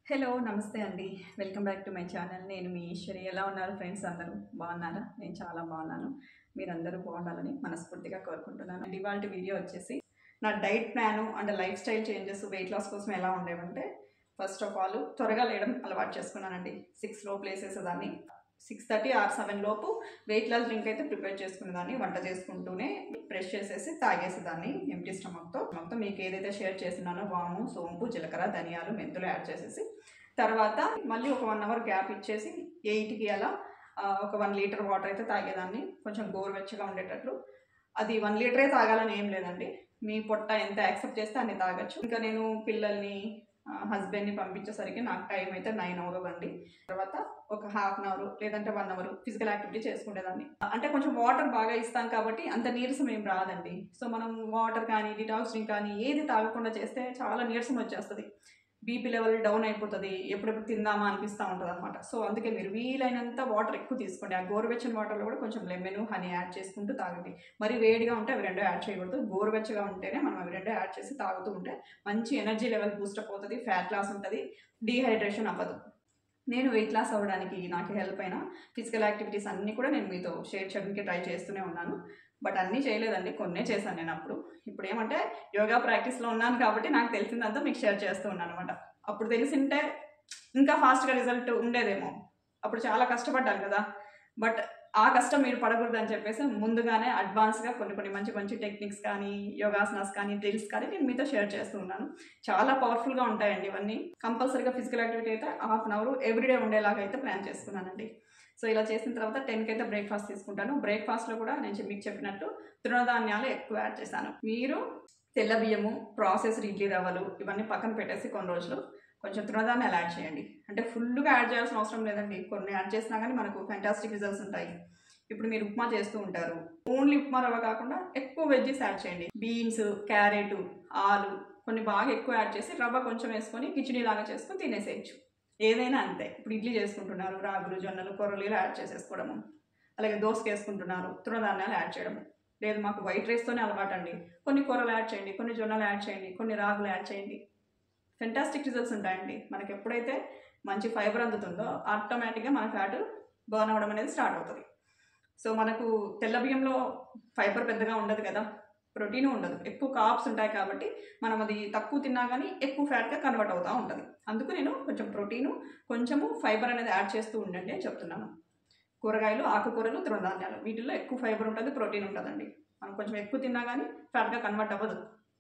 hello నమస్తే అండి welcome back to my channel నేను మీ ఈశ్వరి ఎలా ఉన్నారు ఫ్రెండ్స్ అందరూ బాగున్నారా నేను చాలా బాగున్నాను మీరందరూ బాగుండాలని మనస్ఫూర్తిగా కోరుకుంటున్నాను అండ్ ఇవాళ వీడియో వచ్చేసి నా diet plan and lifestyle changes weight loss కోసం ఎలా ఉండేవంటే ఫస్ట్ ఆఫ్ ఆల్ త్వరగా లేయడం అలవాటు చేసుకున్నానండి సిక్స్ లో ప్లేసెస్ దాన్ని సిక్స్ థర్టీ ఆర్ సెవెన్ లోపు వెయిట్ లాస్ డ్రింక్ అయితే ప్రిపేర్ చేసుకునేదాన్ని వంట చేసుకుంటూనే బ్రష్ చేసేసి తాగేసేదాన్ని ఎంటీ స్టమక్తో మొత్తం మీకు ఏదైతే షేర్ చేస్తున్నానో వాము సోంపు జీలకర్ర ధనియాలు మెంతులు యాడ్ చేసేసి తర్వాత మళ్ళీ ఒక వన్ అవర్ గ్యాప్ ఇచ్చేసి ఎయిట్కి అలా ఆ, ఒక వన్ లీటర్ వాటర్ అయితే తాగేదాన్ని కొంచెం గోరువెచ్చగా ఉండేటట్లు అది వన్ లీటరే తాగాలని ఏం లేదండి మీ పొట్ట ఎంత యాక్సెప్ట్ చేస్తే అన్ని తాగొచ్చు ఇంకా నేను పిల్లల్ని హస్బెండ్ని పంపించేసరికి నాకు టైం అయితే నైన్ అవుతుందండి తర్వాత ఒక హాఫ్ అన్ అవర్ లేదంటే వన్ అవర్ ఫిజికల్ యాక్టివిటీ చేసుకునేదాన్ని అంటే కొంచెం వాటర్ బాగా ఇస్తాం కాబట్టి అంత నీరసం ఏం రాదండి సో మనం వాటర్ కానీ డిటాక్స్ డ్రింక్ కానీ ఏది తాగకుండా చేస్తే చాలా నీరసం వచ్చేస్తుంది బీపీ లెవెల్ డౌన్ అయిపోతుంది ఎప్పుడెప్పుడు తిందామా అనిపిస్తూ ఉంటుంది అనమాట సో అందుకే మీరు వీలైనంత వాటర్ ఎక్కువ తీసుకోండి ఆ గోరువెచ్చని వాటర్లో కూడా కొంచెం లెమన్ హనీ యాడ్ చేసుకుంటూ తాగండి మరి వేడిగా ఉంటే అవి రెండో యాడ్ చేయకూడదు గోరువెచ్చగా ఉంటేనే మనం అవి రెండో యాడ్ చేసి తాగుతూ ఉంటే మంచి ఎనర్జీ లెవెల్ బూస్టప్ అవుతుంది ఫ్యాట్ లాస్ ఉంటుంది డీహైడ్రేషన్ అవ్వదు నేను వెయిట్ లాస్ అవ్వడానికి నాకు హెల్ప్ అయిన ఫిజికల్ యాక్టివిటీస్ అన్నీ కూడా నేను మీతో షేర్ చేయడానికి ట్రై చేస్తూనే ఉన్నాను బట్ అన్నీ చేయలేదండి కొన్నే చేశాను నేను అప్పుడు ఇప్పుడు ఏమంటే యోగా ప్రాక్టీస్లో ఉన్నాను కాబట్టి నాకు తెలిసిందంతా మీకు షేర్ చేస్తూ ఉన్నాను అనమాట అప్పుడు తెలిసింటే ఇంకా ఫాస్ట్గా రిజల్ట్ ఉండేదేమో అప్పుడు చాలా కష్టపడ్డాను కదా బట్ ఆ కష్టం మీరు పడకూడదని చెప్పేసి ముందుగానే అడ్వాన్స్గా కొన్ని కొన్ని మంచి మంచి టెక్నిక్స్ కానీ యోగాసనాస్ కానీ డ్రిల్స్ కానీ నేను మీతో షేర్ చేస్తూ ఉన్నాను చాలా పవర్ఫుల్గా ఉంటాయండి ఇవన్నీ కంపల్సరీగా ఫిజికల్ యాక్టివిటీ అయితే హాఫ్ అన్ అవర్ ఎవ్రీడే ఉండేలాగా అయితే ప్లాన్ చేసుకున్నానండి సో ఇలా చేసిన తర్వాత టెన్కి అయితే బ్రేక్ఫాస్ట్ తీసుకుంటాను బ్రేక్ఫాస్ట్లో కూడా నేను చె- మీకు చెప్పినట్టు తృణధాన్యాలు ఎక్కువ యాడ్ చేశాను మీరు తెల్ల బియ్యము ప్రాసెస్డ్ ఇడ్లీ రవ్వలు ఇవన్నీ పక్కన పెట్టేసి కొన్ని రోజులు కొంచెం తృణధాన్యాలు యాడ్ చేయండి అంటే ఫుల్గా యాడ్ చేయాల్సిన అవసరం లేదండి కొన్ని యాడ్ చేసినా కానీ మనకు ఫ్యాంటాస్టిక్ రిజల్ట్స్ ఉంటాయి ఇప్పుడు మీరు ఉప్మా చేస్తూ ఉంటారు ఓన్లీ ఉప్మా రవ్వ కాకుండా ఎక్కువ వెజ్జెస్ యాడ్ చేయండి బీన్స్ క్యారెట్ ఆలు కొన్ని బాగా ఎక్కువ యాడ్ చేసి రవ్వ కొంచెం వేసుకొని కిచిడీ లాగా చేసుకొని తినేసేయచ్చు ఏదైనా అంతే ఇప్పుడు ఇడ్లీ చేసుకుంటున్నారు రాగులు జొన్నలు కొర్రలు ఇలా యాడ్ చేసేసుకోవడము అలాగే దోసకి వేసుకుంటున్నారు తృణధాన్యాలు యాడ్ చేయడము లేదు మాకు వైట్ రైస్తోనే అలవాటు అండి కొన్ని కూరలు యాడ్ చేయండి కొన్ని జొన్నలు యాడ్ చేయండి కొన్ని రాగులు యాడ్ చేయండి ఫెంటాస్టిక్ రిజల్ట్స్ ఉంటాయండి మనకి ఎప్పుడైతే మంచి ఫైబర్ అందుతుందో ఆటోమేటిక్గా మన ఫ్యాట్ బర్న్ అవ్వడం అనేది స్టార్ట్ అవుతుంది సో మనకు తెల్ల బియ్యంలో ఫైబర్ పెద్దగా ఉండదు కదా ప్రోటీన్ ఉండదు ఎక్కువ కాప్స్ ఉంటాయి కాబట్టి మనం అది తక్కువ తిన్నా కానీ ఎక్కువ ఫ్యాట్గా కన్వర్ట్ అవుతూ ఉంటుంది అందుకు నేను కొంచెం ప్రోటీను కొంచెము ఫైబర్ అనేది యాడ్ చేస్తూ ఉండండి అని చెప్తున్నాను కూరగాయలు ఆకుకూరలు తృణధాన్యాలు వీటిల్లో ఎక్కువ ఫైబర్ ఉంటుంది ప్రోటీన్ ఉంటుందండి మనం కొంచెం ఎక్కువ తిన్నా కానీ ఫ్యాట్గా కన్వర్ట్ అవ్వదు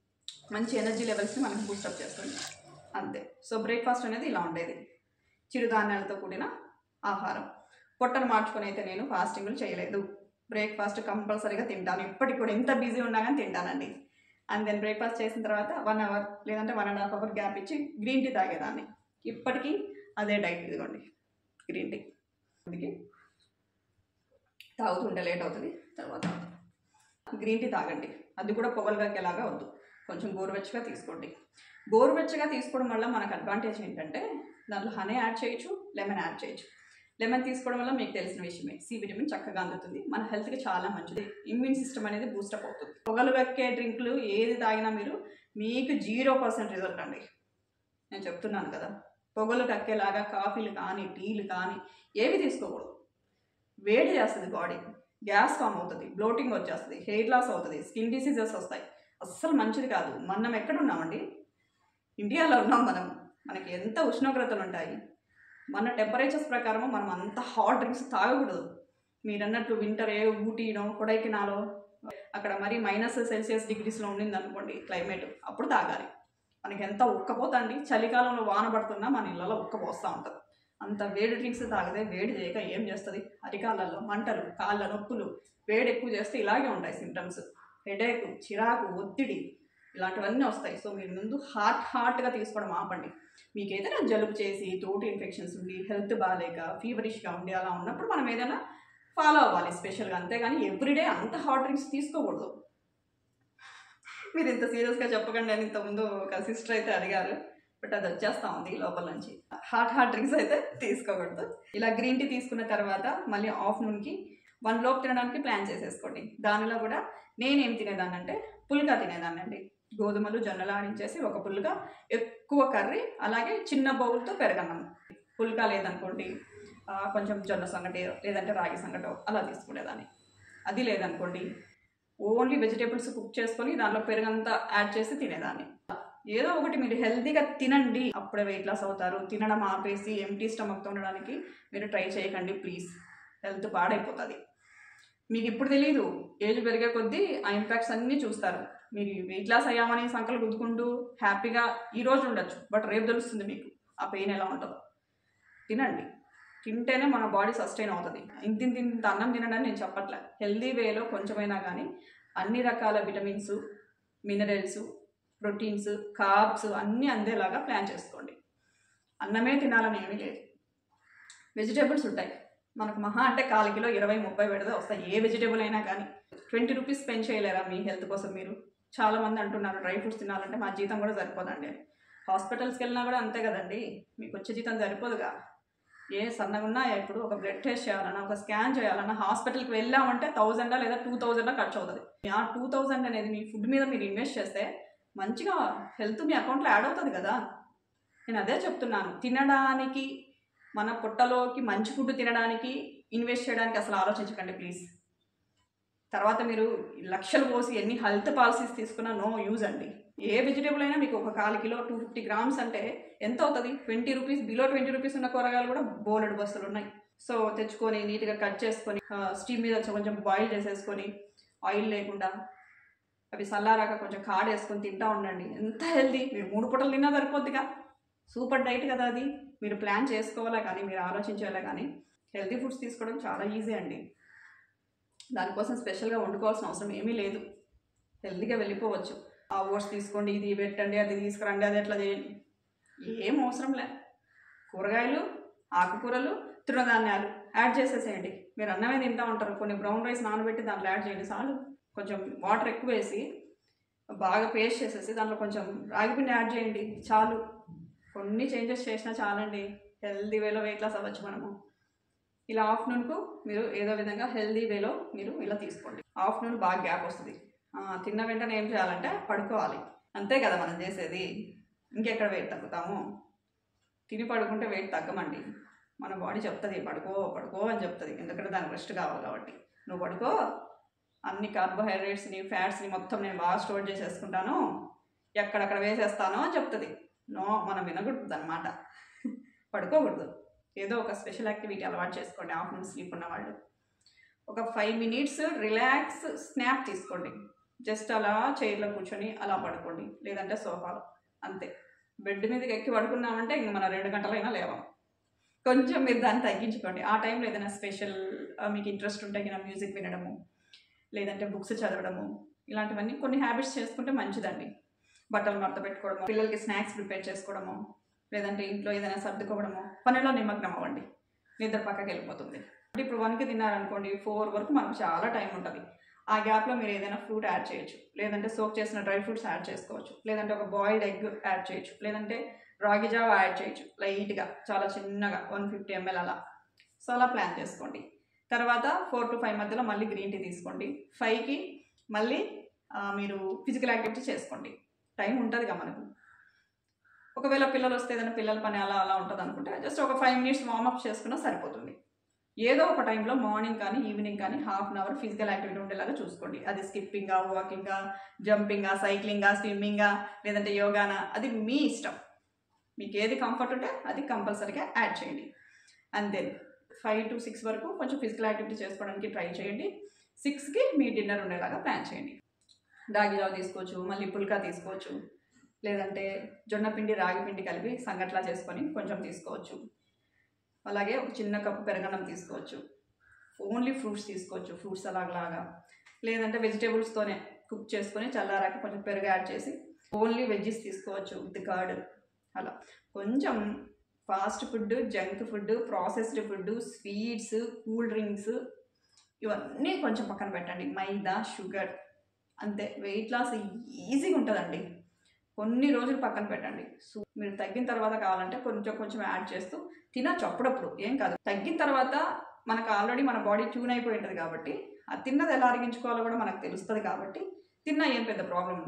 మంచి ఎనర్జీ లెవెల్స్ని మనకి బూస్టప్ చేస్తుంది అంతే సో బ్రేక్ఫాస్ట్ అనేది ఇలా ఉండేది చిరుధాన్యాలతో కూడిన ఆహారం పొట్టను మార్చుకొని అయితే నేను ఫాస్టింగ్లు చేయలేదు బ్రేక్ఫాస్ట్ కంపల్సరీగా తింటాను ఇప్పటికి కూడా ఎంత బిజీ ఉన్నా కానీ తింటానండి అండ్ దెన్ బ్రేక్ఫాస్ట్ చేసిన తర్వాత వన్ అవర్ లేదంటే one and half hour gap ఇచ్చి గ్రీన్ టీ తాగేదాన్ని ఇప్పటికీ అదే డైట్ ఇదిగోండి గ్రీన్ టీ అందుకే తాగుతుంటే లేట్ అవుతుంది తర్వాత గ్రీన్ టీ తాగండి అది కూడా పొగలుగాకేలాగా వద్దు కొంచెం గోరువెచ్చగా తీసుకోండి గోరువెచ్చగా తీసుకోవడం వల్ల మనకు అడ్వాంటేజ్ ఏంటంటే దాంట్లో హనీ యాడ్ చేయొచ్చు లెమన్ యాడ్ చేయొచ్చు లెమన్ తీసుకోవడం వల్ల మీకు తెలిసిన విషయమే సి విటమిన్ చక్కగా అందుతుంది మన హెల్త్కి చాలా మంచిది ఇమ్యూన్ సిస్టమ్ అనేది బూస్టప్ అవుతుంది పొగలు వెక్కే డ్రింకులు ఏది తాగినా మీరు మీకు జీరో పర్సెంట్ రిజల్ట్ అండి నేను చెప్తున్నాను కదా పొగలు కక్కేలాగా కాఫీలు కానీ టీలు కానీ ఏవి తీసుకోకూడదు వేడి చేస్తుంది బాడీ గ్యాస్ ఫామ్ అవుతుంది బ్లోటింగ్ వచ్చేస్తుంది హెయిర్ లాస్ అవుతుంది స్కిన్ డిసీజెస్ వస్తాయి అస్సలు మంచిది కాదు మనం ఎక్కడ ఉన్నామండి ఇండియాలో ఉన్నాం మనం మనకి ఎంత ఉష్ణోగ్రతలు ఉంటాయి మన టెంపరేచర్స్ ప్రకారం మనం అంత హాట్ డ్రింక్స్ తాగకూడదు మీరు అన్నట్టు వింటర్ ఏ ఊటీనో కొడైకెనాలో అక్కడ మరి మైనస్ సెల్సియస్ డిగ్రీస్లో ఉండింది అనుకోండి క్లైమేట్ అప్పుడు తాగాలి మనకి ఎంత ఉక్కపోతండి చలికాలంలో వాన పడుతున్నా మన ఇళ్ళలో ఉక్కపోస్తూ ఉంటుంది అంత వేడి డ్రింక్స్ తాగితే వేడి చేయక ఏం చేస్తుంది అరికాళ్ళల్లో మంటలు కాళ్ళ నొప్పులు వేడి ఎక్కువ చేస్తే ఇలాగే ఉంటాయి సిమ్టమ్స్ హెడేక్ చిరాకు ఒత్తిడి ఇలాంటివన్నీ వస్తాయి సో మీరు ముందు హాట్ హాట్గా తీసుకోవడం ఆపండి మీకు ఏదైనా జలుబు చేసి త్రోట్ ఇన్ఫెక్షన్స్ ఉండి హెల్త్ బాగాలేక ఫీవరిష్గా ఉండి అలా ఉన్నప్పుడు మనం ఏదైనా ఫాలో అవ్వాలి స్పెషల్గా అంతేగాని ఎవ్రీడే అంత హాట్ డ్రింక్స్ తీసుకోకూడదు మీరు ఇంత సీరియస్గా చెప్పకండి అని ఇంతకుముందు ఒక సిస్టర్ అయితే అడిగారు బట్ అది వచ్చేస్తా ఉంది లోపల నుంచి హాట్ హాట్ డ్రింక్స్ అయితే తీసుకోకూడదు ఇలా గ్రీన్ టీ తీసుకున్న తర్వాత మళ్ళీ ఆఫ్టర్నూన్కి వన్ లోపు తినడానికి ప్లాన్ చేసేసుకోండి దానిలో కూడా నేనేం తినేదాన్ని అంటే పుల్కా తినేదాన్ని అండి గోధుమలు జొన్నలు ఆడించేసి ఒక పుల్గా ఎక్కువ కర్రీ అలాగే చిన్న బౌల్తో పెరగన్నం పుల్కా లేదనుకోండి ఆ, కొంచెం జొన్న సంగటి లేదంటే రాగి సంగటో అలా తీసుకునేదాన్ని అది లేదనుకోండి ఓన్లీ వెజిటేబుల్స్ కుక్ చేసుకొని దాంట్లో పెరుగంతా యాడ్ చేసి తినేదాన్ని ఏదో ఒకటి మీరు హెల్తీగా తినండి అప్పుడే వెయిట్ లాస్ అవుతారు తినడం ఆపేసి ఎంటీ స్టమక్తో ఉండడానికి మీరు ట్రై చేయకండి ప్లీజ్ హెల్త్ పాడైపోతుంది మీకు ఇప్పుడు తెలియదు ఏజ్ పెరిగే కొద్దీ ఆ ఇంపాక్ట్స్ అన్నీ చూస్తారు మీరు వెయిట్ లాస్ అయ్యామని సంకలు గుద్దుకుంటూ హ్యాపీగా ఈ రోజు ఉండొచ్చు బట్ రేపు తెలుస్తుంది మీకు ఆ పెయిన్ ఎలా ఉంటుందో తినండి తింటేనే మన బాడీ సస్టైన్ అవుతుంది ఇంత ఇంత ఇంత అన్నం తినడని నేను చెప్పట్లే హెల్దీ వేలో కొంచెమైనా కానీ అన్ని రకాల విటమిన్స్ మినరల్స్ ప్రోటీన్స్ కార్బ్స్ అన్నీ అందేలాగా ప్లాన్ చేసుకోండి అన్నమే తినాలని ఏమీ లేదు వెజిటేబుల్స్ ఉంటాయి మనకు మహా అంటే కాలు కిలో ఇరవై ముప్పై పెడితే వస్తాయి ఏ వెజిటేబుల్ అయినా కానీ ట్వంటీ రూపీస్ స్పెండ్ చేయలేరా మీ హెల్త్ కోసం మీరు చాలా మంది అంటున్నారు డ్రై ఫ్రూట్స్ తినాలంటే మా జీతం కూడా సరిపోదండి అని హాస్పిటల్స్కి వెళ్ళినా కూడా అంతే కదండి మీకు వచ్చే జీతం సరిపోదుగా ఏ సన్నగా ఉన్నా ఇప్పుడు ఒక బ్లడ్ టెస్ట్ చేయాలన్నా ఒక స్కాన్ చేయాలన్నా హాస్పిటల్కి వెళ్ళామంటే థౌజండా లేదా టూ థౌజండా ఖర్చు అవుతుంది ఆ టూ థౌజండ్ అనేది మీ ఫుడ్ మీద మీరు ఇన్వెస్ట్ చేస్తే మంచిగా హెల్త్ మీ అకౌంట్లో యాడ్ అవుతుంది కదా నేను అదే చెప్తున్నాను తినడానికి మన పొట్టలోకి మంచి ఫుడ్ తినడానికి ఇన్వెస్ట్ చేయడానికి అసలు ఆలోచించకండి ప్లీజ్ తర్వాత మీరు లక్షలు పోసి ఎన్ని హెల్త్ పాలసీస్ తీసుకున్నా నో యూజ్ అండి ఏ వెజిటేబుల్ అయినా మీకు ఒక కాలు కిలో టూ ఫిఫ్టీ గ్రామ్స్ అంటే ఎంత అవుతుంది twenty rupees below twenty rupees ఉన్న కూరగాయలు కూడా బోలెడు బస్సులు ఉన్నాయి సో తెచ్చుకొని నీట్గా కట్ చేసుకొని స్టీమ్ మీద కొంచెం- కొంచెం బాయిల్ చేసేసుకొని ఆయిల్ లేకుండా అవి చల్లారాక కొంచెం కాడేసుకొని తింటా ఉండండి ఎంత హెల్దీ మీరు మూడు పూటలు తిన్నా సరిపోద్దిగా సూపర్ డైట్ కదా అది మీరు ప్లాన్ చేసుకోవాలా కానీ మీరు ఆలోచించేలా కానీ హెల్తీ ఫుడ్స్ తీసుకోవడం చాలా ఈజీ అండి దానికోసం స్పెషల్గా వండుకోవాల్సిన అవసరం ఏమీ లేదు హెల్తీగా వెళ్ళిపోవచ్చు ఆ ఓట్స్ తీసుకోండి ఇది పెట్టండి అది తీసుకురండి అది ఎట్లా చేయండి ఏం అవసరం లే కూరగాయలు ఆకుకూరలు తృణధాన్యాలు యాడ్ చేసేసేయండి మీరు అన్నమే తింటా ఉంటారు కొన్ని బ్రౌన్ రైస్ నానబెట్టి దాంట్లో యాడ్ చేయండి చాలు కొంచెం వాటర్ ఎక్కువ వేసి బాగా పేస్ట్ చేసేసి దాంట్లో కొంచెం రాగి పిండి యాడ్ చేయండి చాలు కొన్ని చేంజెస్ చేసినా చాలండి హెల్దీ వేలో వెయిట్ లాస్ అవ్వచ్చు మనము ఇలా ఆఫ్టర్నూన్కు మీరు ఏదో విధంగా హెల్దీ వేలో మీరు ఇలా తీసుకోండి ఆఫ్టర్నూన్ బాగా గ్యాప్ వస్తుంది ఆ, తిన్న వెంటనే ఏం చేయాలంటే పడుకోవాలి అంతే కదా మనం చేసేది ఇంకెక్కడ వెయిట్ తగ్గుతాము తిని పడుకుంటే వెయిట్ తగ్గమండి మన బాడీ చెప్తుంది పడుకో పడుకో అని చెప్తుంది ఎందుకంటే దానికి రెస్ట్ కావాలి కాబట్టి నువ్వు పడుకో అన్ని కార్బోహైడ్రేట్స్ని ఫ్యాట్స్ని మొత్తం నేను బాగా స్టోర్ చేసేసుకుంటాను ఎక్కడక్కడ వేసేస్తాను అని చెప్తుంది నో మనం వినకూడదు అనమాట పడుకోకూడదు ఏదో ఒక స్పెషల్ యాక్టివిటీ అలవాటు చేసుకోండి ఆఫ్టర్నూన్ స్లీప్ ఉన్న వాళ్ళు ఒక ఫైవ్ మినిట్స్ రిలాక్స్ స్నాప్ తీసుకోండి జస్ట్ అలా చైర్లో కూర్చొని అలా పడుకోండి లేదంటే సోఫాలో అంతే బెడ్ మీదకి ఎక్కి పడుకున్నామంటే ఇంక మనం రెండు గంటలైనా లేవం కొంచెం మీరు దాన్ని తగ్గించుకోండి ఆ టైంలో ఏదైనా స్పెషల్ మీకు ఇంట్రెస్ట్ ఉంటే కింద మ్యూజిక్ వినడము లేదంటే బుక్స్ చదవడము ఇలాంటివన్నీ కొన్ని హ్యాబిట్స్ చేసుకుంటే మంచిదండి బట్టలు మడత పెట్టుకోవడము పిల్లలకి స్నాక్స్ ప్రిపేర్ చేసుకోవడము లేదంటే ఇంట్లో ఏదైనా సర్దుకోవడము పనిలో నిమగ్నం అవ్వండి నిద్ర పక్కకి వెళ్ళిపోతుంది అంటే ఇప్పుడు వన్కి తిన్నారనుకోండి ఫోర్ వరకు మనకు చాలా టైం ఉంటుంది ఆ గ్యాప్లో మీరు ఏదైనా ఫ్రూట్ యాడ్ చేయొచ్చు లేదంటే సోక్ చేసిన డ్రై ఫ్రూట్స్ యాడ్ చేసుకోవచ్చు లేదంటే ఒక బాయిల్డ్ ఎగ్ యాడ్ చేయొచ్చు లేదంటే రాగి జావా యాడ్ చేయొచ్చు లైట్గా చాలా చిన్నగా వన్ ఫిఫ్టీ ఎంఎల్ అలా సో అలా ప్లాన్ చేసుకోండి తర్వాత ఫోర్ టు ఫైవ్ మధ్యలో మళ్ళీ గ్రీన్ టీ తీసుకోండి ఫైవ్కి మళ్ళీ ఆ, మీరు ఫిజికల్ యాక్టివిటీ చేసుకోండి టైం ఉంటుందిగా మనకు ఒకవేళ పిల్లలు వస్తే ఏదైనా పిల్లల పని అలా అలా ఉంటుంది అనుకుంటే జస్ట్ ఒక ఫైవ్ మినిట్స్ వార్మప్ చేసుకున్నా సరిపోతుంది ఏదో ఒక టైంలో మార్నింగ్ కానీ ఈవినింగ్ కానీ half an hour physical activity ఉండేలాగా చూసుకోండి అది స్కిప్పింగా వాకింగా జంపింగా సైక్లింగా స్విమ్మింగా లేదంటే యోగానా అది మీ ఇష్టం మీకు ఏది కంఫర్ట్ ఉంటే అది కంపల్సరీగా యాడ్ చేయండి అంతే ఫైవ్ టు సిక్స్ వరకు కొంచెం ఫిజికల్ యాక్టివిటీ చేసుకోవడానికి ట్రై చేయండి సిక్స్కి మీ డిన్నర్ ఉండేలాగా ప్లాన్ చేయండి రాగి జావ తీసుకోవచ్చు మళ్ళీ పుల్కా తీసుకోవచ్చు లేదంటే జొన్న పిండి రాగి పిండి కలిపి సంగట్లా చేసుకొని కొంచెం తీసుకోవచ్చు అలాగే ఒక చిన్న కప్పు పెరగన్నం తీసుకోవచ్చు ఓన్లీ ఫ్రూట్స్ తీసుకోవచ్చు ఫ్రూట్స్ అలాగలాగా లేదంటే వెజిటేబుల్స్తోనే కుక్ చేసుకొని చల్లారాక కొంచెం పెరుగు యాడ్ చేసి ఓన్లీ వెజ్జెస్ తీసుకోవచ్చు విత్ కర్డ్ అలా కొంచెం fast food junk food processed food sweets cool drinks ఇవన్నీ కొంచెం పక్కన పెట్టండి మైదా షుగర్ అంతే వెయిట్ లాస్ ఈజీగా ఉంటుందండి కొన్ని రోజులు పక్కన పెట్టండి సో మీరు తగ్గిన తర్వాత కావాలంటే కొంచెం కొంచెం యాడ్ చేస్తూ తినచ్చు అప్పుడప్పుడు ఏం కాదు తగ్గిన తర్వాత మనకు ఆల్రెడీ మన బాడీ ట్యూన్ అయిపోయి ఉంటుంది కాబట్టి ఆ తిన్నది ఎలా అరిగించుకోవాలో కూడా మనకు తెలుస్తుంది కాబట్టి తిన్నా ఏం పెద్ద ప్రాబ్లం ఉండదు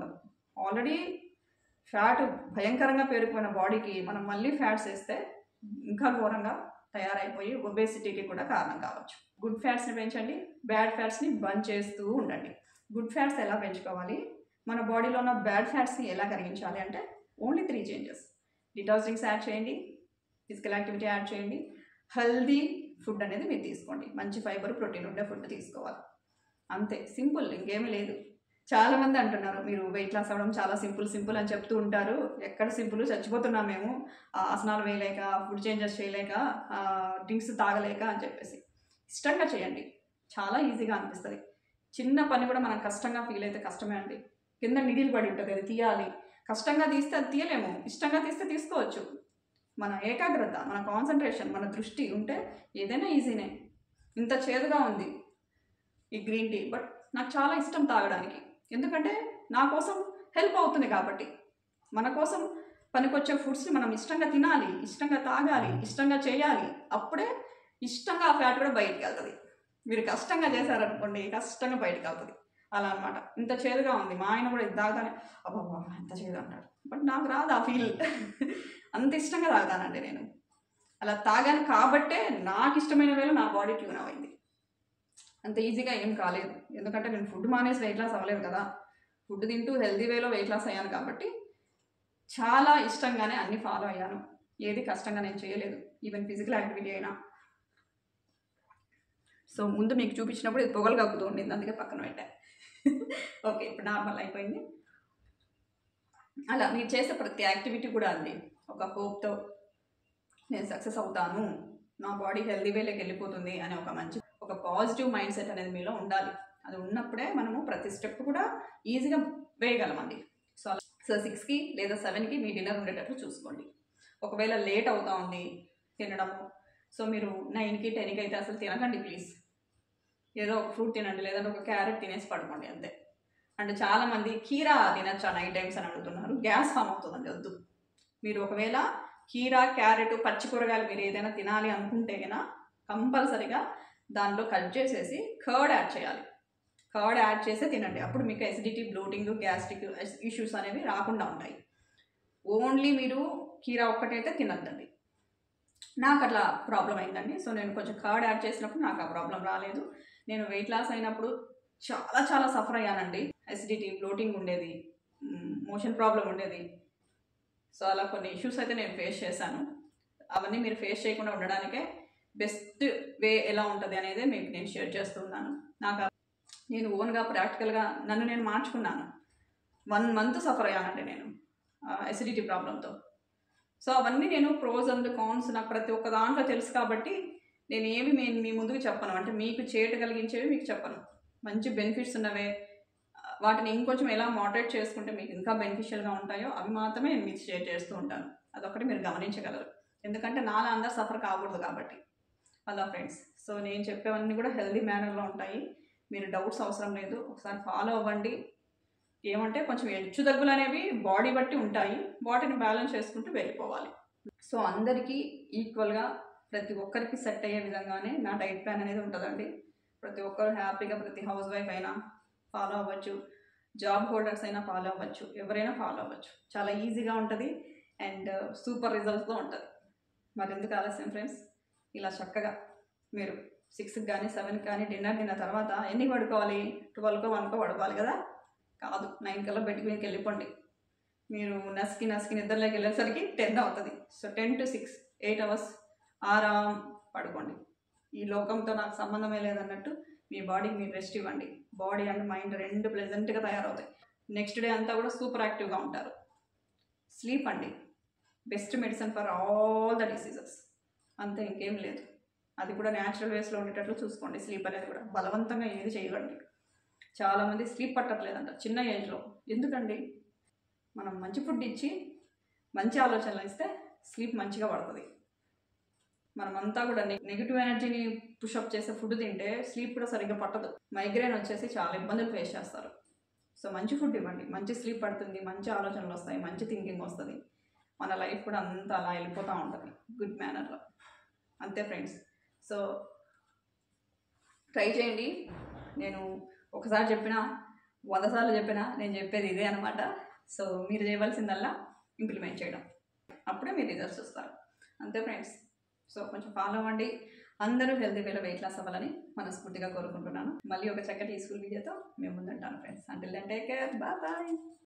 ఆల్రెడీ ఫ్యాట్ భయంకరంగా పేరుకున్న బాడీకి మనం మళ్ళీ ఫ్యాట్స్ వేస్తే ఇంకా ఘోరంగా తయారైపోయి ఒబేసిటీకి కూడా కారణం కావచ్చు గుడ్ ఫ్యాట్స్ని పెంచండి బ్యాడ్ ఫ్యాట్స్ని బంద్ చేస్తూ ఉండండి గుడ్ ఫ్యాట్స్ ఎలా పెంచుకోవాలి మన బాడీలో ఉన్న బ్యాడ్ ఫ్యాట్స్ని ఎలా కరిగించాలి అంటే only three changes detox drinks add చేయండి ఫిజికల్ యాక్టివిటీ యాడ్ చేయండి హెల్దీ ఫుడ్ అనేది మీరు తీసుకోండి మంచి ఫైబర్ ప్రోటీన్ ఉండే ఫుడ్ తీసుకోవాలి అంతే సింపుల్ ఇంకేమీ లేదు చాలా మంది అంటున్నారు మీరు వెయిట్ లాస్ అవ్వడం చాలా సింపుల్ సింపుల్ అని చెప్తూ ఉంటారు ఎక్కడ సింపుల్ చచ్చిపోతున్నాం మేము ఆ ఆసనాలు వేయలేక ఫుడ్ చేంజెస్ చేయలేక డ్రింక్స్ తాగలేక అని చెప్పేసి ఇష్టంగా చేయండి చాలా ఈజీగా అనిపిస్తుంది చిన్న పని కూడా మనం కష్టంగా ఫీల్ అయితే కష్టమే అండి కింద నిడిలు పడి ఉంటుంది అది తీయాలి కష్టంగా తీస్తే అది తీయలేము ఇష్టంగా తీస్తే తీసుకోవచ్చు మన ఏకాగ్రత మన కాన్సన్ట్రేషన్ మన దృష్టి ఉంటే ఏదైనా ఈజీనే ఇంత చేదుగా ఉంది ఈ గ్రీన్ టీ బట్ నాకు చాలా ఇష్టం తాగడానికి ఎందుకంటే నా కోసం హెల్ప్ అవుతుంది కాబట్టి మన కోసం పనికొచ్చే ఫుడ్స్ని మనం ఇష్టంగా తినాలి ఇష్టంగా తాగాలి ఇష్టంగా చేయాలి అప్పుడే ఇష్టంగా ఆ ఫ్యాట్ కూడా బయటికి వెళ్తుంది మీరు కష్టంగా చేశారనుకోండి కష్టంగా బయటికి వెళ్తుంది అలా అనమాట ఇంత చేదుగా ఉంది మా ఆయన కూడా ఇది తాగుతానే అబ్బా ఎంత చేదు అంటాడు బట్ నాకు రాదు ఆ ఫీల్ అంత ఇష్టంగా తాగుతానండి నేను అలా తాగాను కాబట్టే నాకు ఇష్టమైన వేళ నా బాడీ ట్యూన్ అయింది అంత ఈజీగా ఏం కాలేదు ఎందుకంటే నేను ఫుడ్ మానేసి వెయిట్ లాస్ అవ్వలేదు కదా ఫుడ్ తింటూ హెల్తీ వేలో వెయిట్ లాస్ అయ్యాను కాబట్టి చాలా ఇష్టంగానే అన్ని ఫాలో అయ్యాను ఏది కష్టంగా నేను చేయలేదు ఈవెన్ ఫిజికల్ యాక్టివిటీ అయినా సో ముందు మీకు చూపించినప్పుడు ఇది పొగలు కక్కుతూ ఉండింది అందుకే పక్కన పెట్టా ఓకే ఇప్పుడు నార్మల్ అయిపోయింది అలా మీరు చేసే ప్రతి యాక్టివిటీ కూడా అండి ఒక హోప్తో నేను సక్సెస్ అవుతాను నా బాడీ హెల్దీ వేలోకి వెళ్ళిపోతుంది అనే ఒక మంచి ఒక పాజిటివ్ మైండ్ సెట్ అనేది మీలో ఉండాలి అది ఉన్నప్పుడే మనము ప్రతి స్టెప్ కూడా ఈజీగా వేయగలమండి సో అలా సో సిక్స్కి లేదా సెవెన్కి మీ డిన్నర్ ఉండేటట్లు చూసుకోండి ఒకవేళ లేట్ అవుతా ఉంది తినడము సో మీరు నైన్కి టెన్కి అయితే అసలు తినకండి ప్లీజ్ ఏదో ఒక ఫ్రూట్ తినండి లేదంటే ఒక క్యారెట్ తినేసి పడుకోండి అంతే అంటే చాలామంది కీరా తినచ్చా నైట్ టైమ్స్ అని అడుగుతున్నారు గ్యాస్ ఫామ్ అవుతుందండి వద్దు మీరు ఒకవేళ కీరా క్యారెట్ పచ్చి కూరగాయలు మీరు ఏదైనా తినాలి అనుకుంటే కనుక కంపల్సరిగా దానిలో కట్ చేసేసి కర్డ్ యాడ్ చేయాలి కర్డ్ యాడ్ చేసే తినండి అప్పుడు మీకు ఎసిడిటీ బ్లోటింగ్ గ్యాస్ట్రిక్ ఇష్యూస్ అనేవి రాకుండా ఉంటాయి ఓన్లీ మీరు కీరా ఒక్కటైతే తినద్దండి నాకు అట్లా ప్రాబ్లం అయిందండి సో నేను కొంచెం కర్డ్ యాడ్ చేసినప్పుడు నాకు ఆ ప్రాబ్లం రాలేదు నేను వెయిట్ లాస్ అయినప్పుడు చాలా చాలా సఫర్ అయ్యానండి ఎసిడిటీ బ్లోటింగ్ ఉండేది మోషన్ ప్రాబ్లం ఉండేది సో అలా కొన్ని ఇష్యూస్ అయితే నేను ఫేస్ చేశాను అవన్నీ మీరు ఫేస్ చేయకుండా ఉండడానికే బెస్ట్ వే ఎలా ఉంటుంది అనేది మీకు నేను షేర్ చేస్తున్నాను నాకు ఆ- నేను ఓన్గా ప్రాక్టికల్గా నన్ను నేను మార్చుకున్నాను వన్ మంత్ సఫర్ అయ్యానండి నేను ఎసిడిటీ ప్రాబ్లంతో సో అవన్నీ నేను ప్రోస్ అండ్ కాన్స్ నాకు ప్రతి ఒక్క దాంట్లో తెలుసు కాబట్టి నేను ఏమి మీ మీ ముందుకు చెప్పను అంటే మీకు చేటు కలిగించేవి మీకు చెప్పను మంచి బెనిఫిట్స్ ఉన్నవే ఆ, వాటిని ఇంకొంచెం ఎలా మోడరేట్ చేసుకుంటే మీకు ఇంకా బెనిఫిషియల్గా ఉంటాయో అవి మాత్రమే నేను మీకు షేర్ చేస్తూ ఉంటాను అదొకటి మీరు గమనించగలరు ఎందుకంటే నాలా అందరు సఫర్ కాకూడదు కాబట్టి అలా ఫ్రెండ్స్ సో నేను చెప్పేవన్నీ కూడా హెల్దీ మేనర్లో ఉంటాయి మీరు డౌట్స్ అవసరం లేదు ఒకసారి ఫాలో అవ్వండి ఏమంటే కొంచెం హెచ్చు దగ్గులు అనేవి బాడీ బట్టి ఉంటాయి వాటిని బ్యాలెన్స్ చేసుకుంటూ వెళ్ళిపోవాలి సో అందరికీ ఈక్వల్గా ప్రతి ఒక్కరికి సెట్ అయ్యే విధంగానే నా డైట్ ప్లాన్ అనేది ఉంటుందండి ప్రతి ఒక్కరు హ్యాపీగా ప్రతి హౌస్ వైఫ్ అయినా ఫాలో అవ్వచ్చు జాబ్ హోల్డర్స్ అయినా ఫాలో అవ్వచ్చు ఎవరైనా ఫాలో అవ్వచ్చు చాలా ఈజీగా ఉంటుంది అండ్ సూపర్ రిజల్ట్స్తో ఉంటుంది మరి ఎందుకు ఆలస్యం ఫ్రెండ్స్ ఇలా చక్కగా మీరు సిక్స్కి కానీ సెవెన్కి కానీ డిన్నర్ తిన్న తర్వాత ఎన్ని పడుకోవాలి ట్వెల్వ్కో వన్కో పడుకోవాలి కదా కాదు నైన్ కల్లా బెడ్కి మీదకి వెళ్ళిపోండి మీరు నస్కి నస్కి నిద్రలోకి వెళ్ళేసరికి టెన్ అవుతుంది so ten to six eight hours ఆరాం పడుకోండి ఈ లోకంతో నాకు సంబంధమే లేదన్నట్టు మీ బాడీకి మీరు రెస్ట్ ఇవ్వండి బాడీ అండ్ మైండ్ రెండు ప్లెజెంట్గా తయారవుతాయి నెక్స్ట్ డే అంతా కూడా సూపర్ యాక్టివ్గా ఉంటారు స్లీప్ అండి best medicine for all the diseases అంతే ఇంకేం లేదు అది కూడా న్యాచురల్ వేస్లో ఉండేటట్లు చూసుకోండి స్లీప్ అనేది కూడా బలవంతంగా ఏది చేయకండి చాలామంది స్లీప్ పట్టట్లేదంట చిన్న ఏజ్లో ఎందుకండి మనం మంచి ఫుడ్ ఇచ్చి మంచి ఆలోచనలు ఇస్తే స్లీప్ మంచిగా పడుతుంది మనమంతా కూడా నెగిటివ్ ఎనర్జీని పుషప్ చేసే ఫుడ్ తింటే స్లీప్ కూడా సరిగ్గా పట్టదు మైగ్రేన్ వచ్చేసి చాలా ఇబ్బందులు ఫేస్ చేస్తారు సో మంచి ఫుడ్ ఇవ్వండి మంచి స్లీప్ పడుతుంది మంచి ఆలోచనలు వస్తాయి మంచి థింకింగ్ వస్తుంది మన లైఫ్ కూడా అంతా అలా వెళ్ళిపోతూ ఉంటుంది గుడ్ మేనర్లో అంతే ఫ్రెండ్స్ సో ట్రై చేయండి నేను ఒకసారి చెప్పిన వంద సార్లు చెప్పినా నేను చెప్పేది ఇదే అనమాట సో మీరు చేయవలసిందల్లా ఇంప్లిమెంట్ చేయడం అప్పుడే మీరు రిజల్ట్స్ చూస్తారు అంతే ఫ్రెండ్స్ సో కొంచెం ఫాలో అవ్వండి అందరూ హెల్తీ వేలో వెయిట్ లాస్ అవ్వాలని మనస్ఫూర్తిగా కోరుకుంటున్నాను మళ్ళీ ఒక చక్కటి స్కూల్ వీడియోతో మేము ముందుంటాను ఫ్రెండ్స్ అంటే టేక్ కేర్ బాయ్ బాయ్